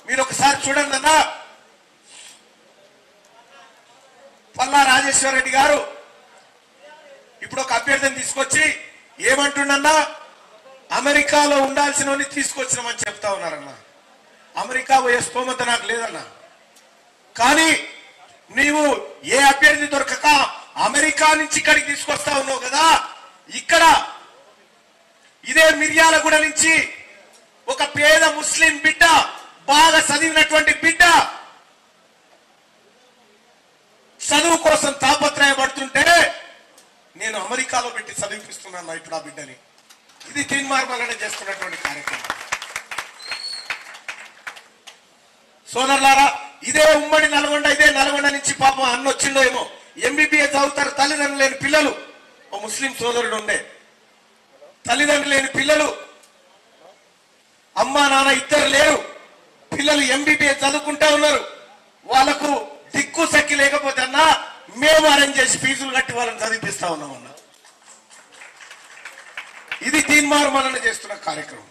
మీరు ఒకసారి చూడండి అన్నా పల్లా రాజేశ్వర రెడ్డి గారు ఇప్పుడు ఒక అభ్యర్థిని తీసుకొచ్చి ఏమంటుండన్నా అమెరికాలో ఉండాల్సిన తీసుకొచ్చినామని చెప్తా ఉన్నారన్న అమెరికా పోయే స్తోమత నాకు లేదన్నా కానీ నీవు ఏ అభ్యర్థి దొరకక అమెరికా నుంచి ఇక్కడికి తీసుకొస్తా ఉన్నావు కదా ఇక్కడ ఇదే మిర్యాలగూడ నుంచి ఒక పేద ముస్లిం బిడ్డ బాగా చదివినటువంటి బిడ్డ చదువు కోసం తాపత్రయపడుతుంటే నేను అమెరికాలో పెట్టి చదివిపిస్తున్నాను ఇప్పుడు ఆ బిడ్డని ఇది తీన్మార్మలన చేస్తున్నటువంటి కార్యక్రమం సోదరులారా ఇదే ఉమ్మడి నల్గొండ ఇదే నల్గొండ నుంచి పాపం అన్న వచ్చిందో ఏమో ఎంబీబీఎస్ చదువుతారు తల్లిదండ్రులు లేని పిల్లలు ఓ ముస్లిం సోదరుడు ఉండే తల్లిదండ్రులు లేని పిల్లలు అమ్మా నాన్న ఇద్దరు లేరు పిల్లలు ఎంబీబీఎస్ చదువుకుంటా ఉన్నారు వాళ్ళకు దిక్కు సక్కి లేకపోతే అన్నా మేము అరేంజ్ చేసి ఫీజులు కట్టి వాళ్ళని చదివిపిస్తా ఉన్నాం అన్న ఇది తీన్మార్ మనన చేస్తున్న కార్యక్రమం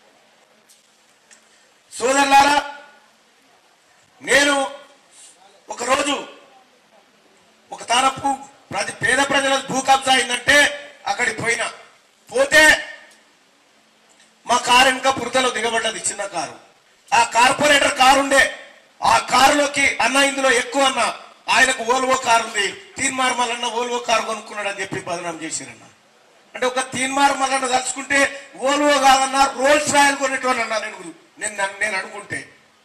సోదరులారా నేను ఒకరోజు ఒక తారపు ప్రతి పేద ప్రజల భూ కబ్జా అయిందంటే అక్కడికి పోయినా పోతే మా కారు ఇంకా బురదలో దిగబడ్డది చిన్న కారు ఆ కార్పొరేటర్ కారు ఉండే ఆ కారులోకి అన్న ఇందులో ఎక్కువ అన్న ఆయనకు ఓల్వో కారు ఉంది తీన్మార్ మల్లన్న ఓల్వో కారు కొనుక్కున్నాడు అని చెప్పి బదనాం చేశారన్న అంటే ఒక తీన్మార్ మల్లన్న తలుచుకుంటే ఓల్వో కాదన్నా రోల్స్ రాయల్ కొనేటోళ్ళు అన్నా నేను నేను నేను అనుకుంటే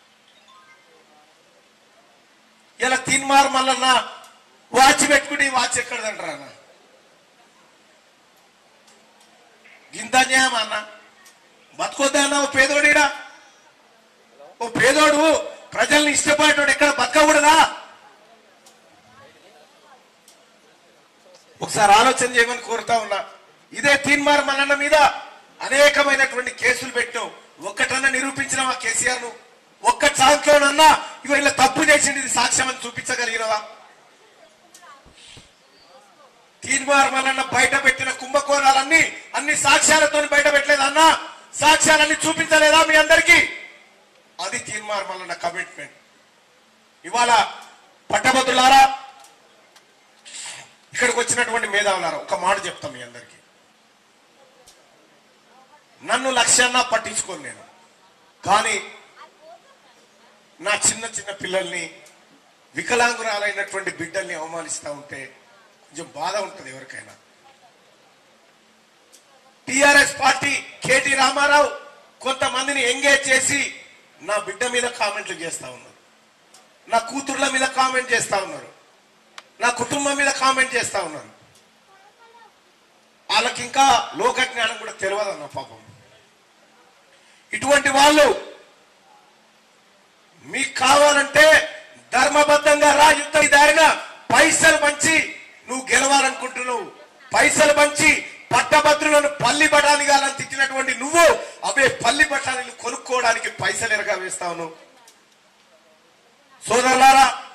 ఇలా తీన్మార్ మల్లన్న వాచ్ పెట్టుకుని ఈ వాచ్ ఎక్కడదంటారా అన్న గింత న్యాయం అన్న బతుకొద్దా అన్న ఓ పేదోడిడా ఓ పేదోడు ప్రజల్ని ఇష్టపడేటోడు ఎక్కడ బతకకూడదా ఒకసారి ఆలోచన చేయమని కోరుతా ఉన్నా ఇదే తీన్మార్ మల్లన్న మీద అనేకమైనటువంటి కేసులు పెట్టావు ఒక్కటన్నా నిరూపించిన మా కేసీఆర్ ను ఒక్క చాంట్లోనన్నా ఇగో ఇలా తప్పు చేసింది ఇది సాక్ష్యం అని చూపించగలిగినవా తీన్మార్ మల్లన్న బయట పెట్టిన కుంభకోణాలన్నీ అన్ని సాక్ష్యాలతో బయట పెట్టలేదు అన్న సాక్ష్యాలన్నీ చూపించలేదా మీ అందరికీ అది తీన్మార్ మల్లన్న కమిట్మెంట్ ఇవాళ పట్టభద్రులారా ఇక్కడికి వచ్చినటువంటి మేధావులారా ఒక మాట చెప్తాం మీ అందరికీ నన్ను లక్ష్యాన్న పట్టించుకోను నేను కానీ నా చిన్న చిన్న పిల్లల్ని వికలాంగురాలైనటువంటి బిడ్డల్ని అవమానిస్తా ఉంటే కొంచెం బాధ ఉంటుంది ఎవరికైనా టిఆర్ఎస్ పార్టీ కేటీ రామారావు కొంతమందిని ఎంగేజ్ చేసి నా బిడ్డ మీద కామెంట్లు చేస్తా ఉన్నారు నా కూతుర్ల మీద కామెంట్ చేస్తా ఉన్నారు నా కుటుంబం మీద కామెంట్ చేస్తా ఉన్నారు వాళ్ళకి ఇంకా లోక జ్ఞానం కూడా తెలియదన్న పాపం ఇటువంటి వాళ్ళు మీకు కావాలంటే ధర్మబద్ధంగా రా యుద్ధ దారిగా పైసలు పంచి నువ్వు గెలవాలనుకుంటున్నావు పైసలు పంచి పట్టభద్రులను పల్లి బఠానిగాలని తిట్టినటువంటి నువ్వు అవే పల్లి బఠానీలు కొనుక్కోవడానికి పైసలు ఎరగా వేస్తావు నువ్వు సోదరులారా